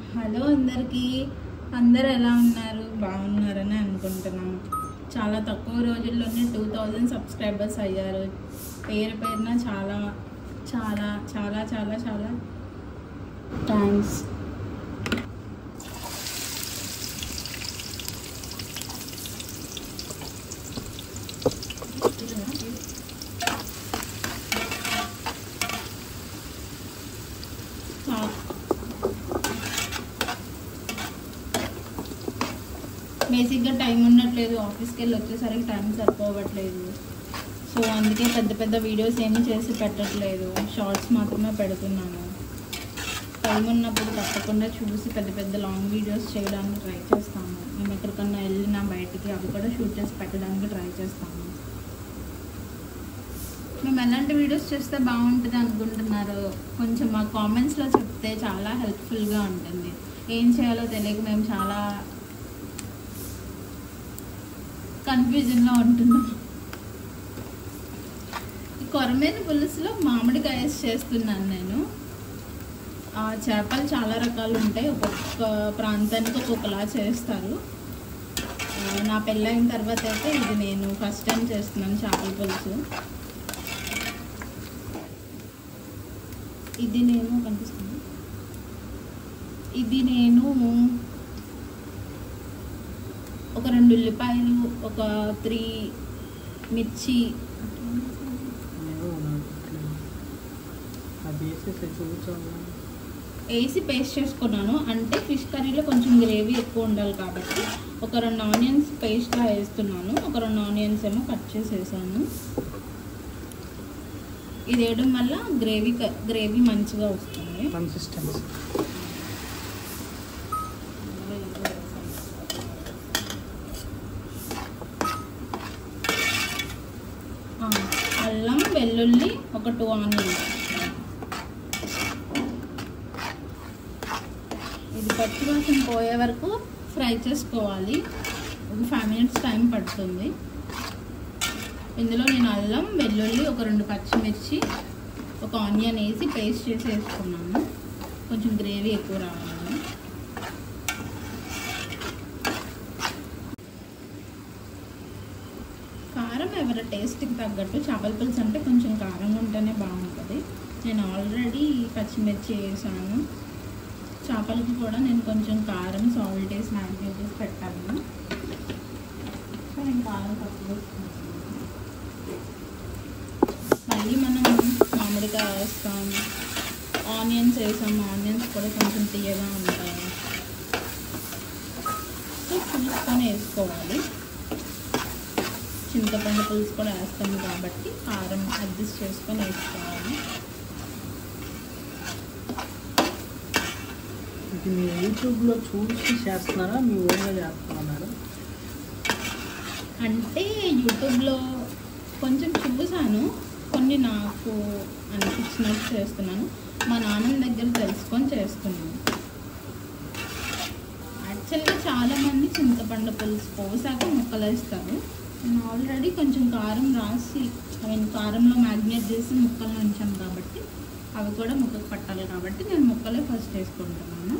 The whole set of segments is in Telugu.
హలో అందరికీ అందరు ఎలా ఉన్నారు బాగున్నారని అనుకుంటున్నాం చాలా తక్కువ రోజుల్లోనే టూ థౌజండ్ సబ్స్క్రైబర్స్ అయ్యారు పేరు పేరున చాలా చాలా చాలా చాలా చాలా థ్యాంక్స్ బేసిక్గా టైం ఉండట్లేదు ఆఫీస్కి వెళ్ళి వచ్చేసరికి టైం సరిపోవట్లేదు సో అందుకే పెద్ద పెద్ద వీడియోస్ ఏమీ చేసి పెట్టట్లేదు షార్ట్స్ మాత్రమే పెడుతున్నాను టైం ఉన్నప్పుడు తప్పకుండా చూసి పెద్ద పెద్ద లాంగ్ వీడియోస్ చేయడానికి ట్రై చేస్తాము మేము ఎక్కడికన్నా వెళ్ళినా బయటికి అవి కూడా షూట్ చేసి పెట్టడానికి ట్రై చేస్తాము మేము ఎలాంటి వీడియోస్ చేస్తే బాగుంటుంది అనుకుంటున్నారు కొంచెం మా కామెంట్స్లో చెప్తే చాలా హెల్ప్ఫుల్గా ఉంటుంది ఏం చేయాలో తెలియక మేము చాలా కన్ఫ్యూజన్లో ఉంటున్నాం ఈ కొరమేన పులుసులో మామిడికాయ చేస్తున్నాను నేను ఆ చేపలు చాలా రకాలు ఉంటాయి ఒక్కొక్క ప్రాంతానికి ఒక్కొక్కలా చేస్తారు ఆ, నా పెళ్ళైన తర్వాత అయితే ఇది నేను ఫస్ట్ టైం చేస్తున్నాను చేపల పులుసు ఇది నేను కనిపిస్తుంది ఇది నేను ఒక రెండు ఉల్లిపాయలు ఒక త్రీ మిర్చి అది వేసేసి చూపించాను వేసి పేస్ట్ చేసుకున్నాను అంటే ఫిష్ కర్రీలో కొంచెం గ్రేవీ ఎక్కువ ఉండాలి కాబట్టి ఒక రెండు ఆనియన్స్ పేస్ట్లా వేస్తున్నాను ఒక రెండు ఆనియన్స్ ఏమో కట్ చేసి వేసాను ఇది వేయడం వల్ల గ్రేవీ గ్రేవీ మంచిగా వస్తుంది కన్సిస్టెన్సీ ఆ, అల్లం వెల్లుల్లి ఒక టూ ఆనియన్స్ ఇది పచ్చివాసన పోయే వరకు ఫ్రై చేసుకోవాలి ఒక ఫైవ్ మినిట్స్ టైం పడుతుంది ఇందులో నేను అల్లం వెల్లుల్లి ఒక రెండు పచ్చిమిర్చి ఒక ఆనియన్ వేసి పేస్ట్ చేసి వేసుకున్నాను కొంచెం గ్రేవీ ఎక్కువ రావాలి కారం ఎవరి టేస్ట్కి తగ్గట్టు చేపల పులుసు అంటే కొంచెం కారం ఉంటేనే బాగుంటుంది నేను ఆల్రెడీ పచ్చిమిర్చి వేసాను చేపలకి కూడా నేను కొంచెం కారం సాల్ట్ వేసి మ్యారినేట్ చేసి పెట్టాను సో నేను కారం తక్కువ వేసుకుంటున్నాను. మళ్ళీ మనం మామిడికాయ వేస్తాం ఆనియన్స్ వేసాం ఆనియన్స్ కూడా కొంచెం తీయగా ఉంటాయి సో చూసుకొని వేసుకోవాలి చింతపండు పులుసు కూడా వేస్తాము కాబట్టి కారం అడ్జస్ట్ చేసుకొని వేసుకోవాలి ఇది మీ యూట్యూబ్లో చూసి చేస్తున్నారా మీ ఓన్గా చేస్తున్నారా మేడం అంటే యూట్యూబ్లో కొంచెం చూసాను కొన్ని నాకు అనిపించినట్టు చేస్తున్నాను మా నాన్న దగ్గర తెలుసుకొని చేస్తున్నాను యాక్చువల్గా చాలామంది చింతపండు పులుసు పోసాక ముక్కలు వేస్తారు నేను ఆల్రెడీ కొంచెం కారం రాసి ఐ మీన్ కారంలో మ్యాగ్నేట్ చేసి ముక్కలు ఉంచాను కాబట్టి అవి కూడా ముక్కకు పట్టాలి కాబట్టి నేను ముక్కలే ఫస్ట్ వేసుకుంటున్నాను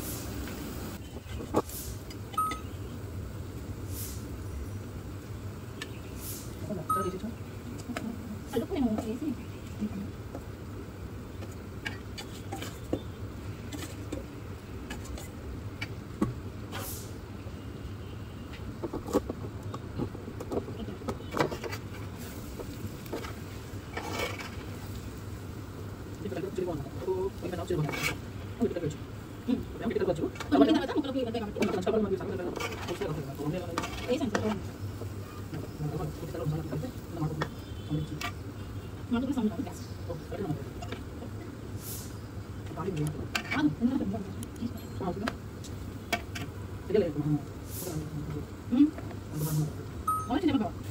కలుపు నేను వేసి ఉడికిన తర్వాత ముక్కలకు ఇవ్వద్దు కాబట్టి వేసాను సార్ మాకు సౌండ్ రాదు గ్యాస్ ఆగు, ఉండండి, ఉండండి. ఉమ్, ఆలోచన ఏమో కావాలి.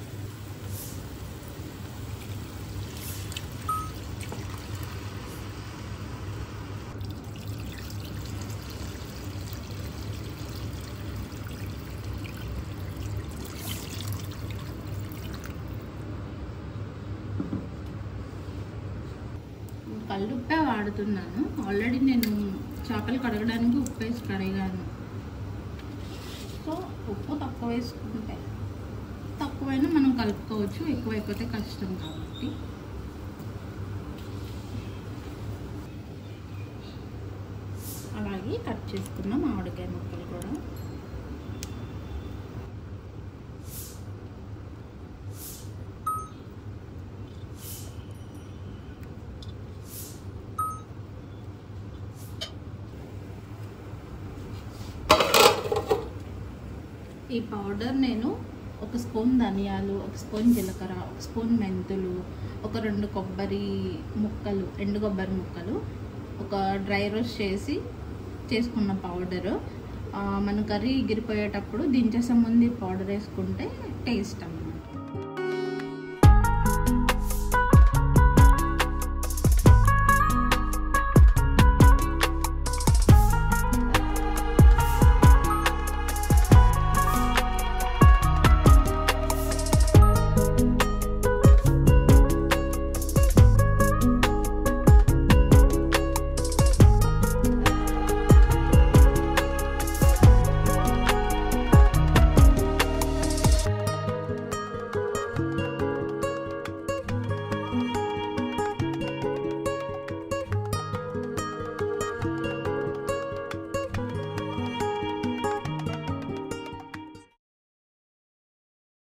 కల్లుప్పే వాడుతున్నాను ఆల్రెడీ నేను చేపలు కడగడానికి ఉప్పు వేసి కడిగాను సో ఉప్పు తక్కువ వేసుకుంటే తక్కువైనా మనం కలుపుకోవచ్చు ఎక్కువైపోతే కష్టం కాబట్టి అలాగే కట్ చేసుకున్న మామిడికాయ ముక్కలు కూడా ఈ పౌడర్ నేను ఒక స్పూన్ ధనియాలు ఒక స్పూన్ జీలకర్ర ఒక స్పూన్ మెంతులు ఒక రెండు కొబ్బరి ముక్కలు ఎండు కొబ్బరి ముక్కలు ఒక డ్రై రోస్ట్ చేసి చేసుకున్న పౌడరు మన కర్రీ ఎగిరిపోయేటప్పుడు దించేసే ముందు ఈ పౌడర్ వేసుకుంటే టేస్ట్ అన్నమాట